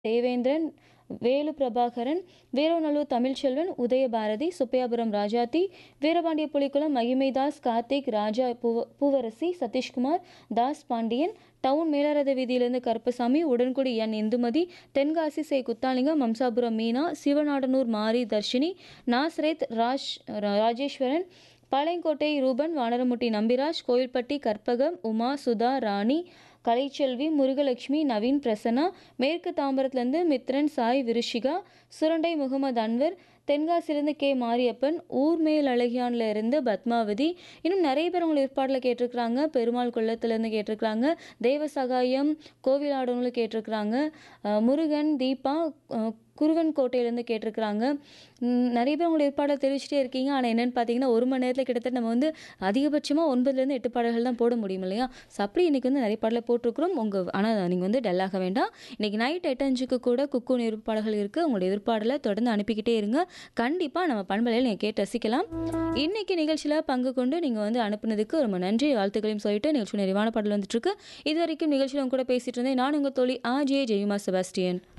தேவேந்திரன் வேலு பிரபாகரன் வீரநல்லூர் தமிழ்ச்செல்வன் உதயபாரதி சுப்பையாபுரம் ராஜாத்தி வீரபாண்டிய புலிக்குளம் மகிமைதாஸ் கார்த்திக் ராஜா பூவ பூவரசி சதீஷ்குமார் தாஸ் பாண்டியன் டவுன் மேலரத வீதியிலிருந்து கருப்பசாமி உடன்குடி என் இந்துமதி தென்காசி சே குத்தாலிங்கம் மம்சாபுரம் மீனா சிவநாடனூர் மாரி தர்ஷினி நாஸ்ரேத் ராஜ் ராஜேஸ்வரன் பாளையங்கோட்டை ரூபன் வானரமுட்டி நம்பிராஜ் கோயில்பட்டி கற்பகம் உமா சுதா ராணி கலைச்செல்வி முருகலட்சுமி நவீன் பிரசன்னா மேற்கு தாம்பரத்துலேருந்து மித்ரன் சாய் விருஷிகா சுரண்டை முகமது அன்வர் தென்காசியிலேருந்து கே மாரியப்பன் ஊர்மேல் அழகியான்ல இருந்து பத்மாவதி இன்னும் நிறைய பேர் உங்களை ஏற்பாட்டில் கேட்டிருக்கிறாங்க பெருமாள் குள்ளத்துலேருந்து கேட்டிருக்கிறாங்க தெய்வ சகாயம் கோவிலாடவங்களும் கேட்டிருக்கிறாங்க அஹ் முருகன் தீபா அஹ் குருவன் கோட்டையிலேருந்து கேட்டிருக்கிறாங்க ம், நிறைய பேர் உங்களை ஏற்பாடில் தெரிவிச்சிட்டே இருக்கீங்க ஆனால் என்னென்னு பார்த்தீங்கன்னா ஒரு மணி நேரத்தில் கிட்டத்தட்ட நம்ம வந்து அதிகபட்சமாக ஒன்பதுலேருந்து எட்டு பாடல்கள் தான் போட முடியும் இல்லையா ஸோ அப்படி இன்றைக்கி வந்து நிறைய பாடலை போட்டிருக்கிறோம் உங்கள் ஆனால் நீங்கள் வந்து டல்லாக வேண்டாம் இன்றைக்கி நைட் எட்டு அஞ்சுக்கு கூட குக்கு எதிர்ப்பாடல்கள் இருக்குது உங்களுடைய எதிர்ப்பாடலை தொடர்ந்து அனுப்பிக்கிட்டே இருங்க கண்டிப்பாக நம்ம பண்பலையில் நீங்கள் கேட்டு ரசிக்கலாம் இன்றைக்கி நிகழ்ச்சியில் பங்கு கொண்டு நீங்கள் வந்து அனுப்புனதுக்கு ரொம்ப நன்றி வாழ்த்துக்களையும் சொல்லிட்டு நிகழ்ச்சி நிறைவான பாடல் வந்துட்டுருக்கு இது வரைக்கும் நிகழ்ச்சியில் உங்க கூட பேசிட்டு இருந்தேன் நான் உங்கள் தோழி ஆ ஜே ஜெயுமா செபாஸ்டியன்